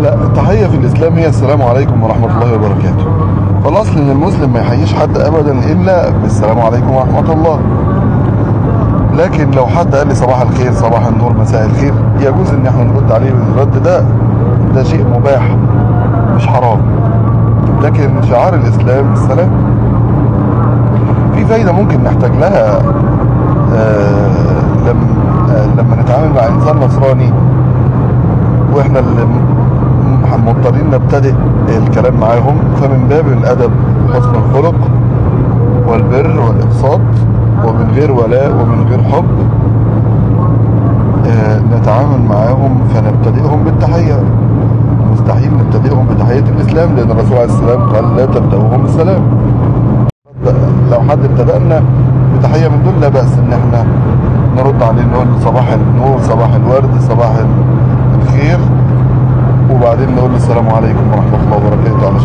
لا التحية في الإسلام هي السلام عليكم ورحمة الله وبركاته فالأصل إن المسلم ما يحييش حد أبدا إلا بالسلام عليكم ورحمة الله لكن لو حد قال لي صباح الخير صباح النور مساء الخير يجوز إن احنا نرد عليه الرد ده ده شيء مباح مش حرام لكن شعار الإسلام السلام في فايدة ممكن نحتاج لها آه لما آه لما نتعامل مع إنسان نصراني واحنا اللي م- مضطرين نبتدئ الكلام معاهم فمن باب الادب وحسن الخلق والبر والاقساط ومن غير ولاء ومن غير حب آه، نتعامل معاهم فنبتدئهم بالتحية مستحيل نبتدئهم بتحية الإسلام لأن الرسول عليه السلام قال لا تبدأوهم بالسلام لو حد ابتدأنا بتحية من دول لا بأس إن احنا نرد عليه نقول صباح النور صباح الورد صباح الخير وبعدين نقول السلام عليكم ورحمة الله وبركاته علشان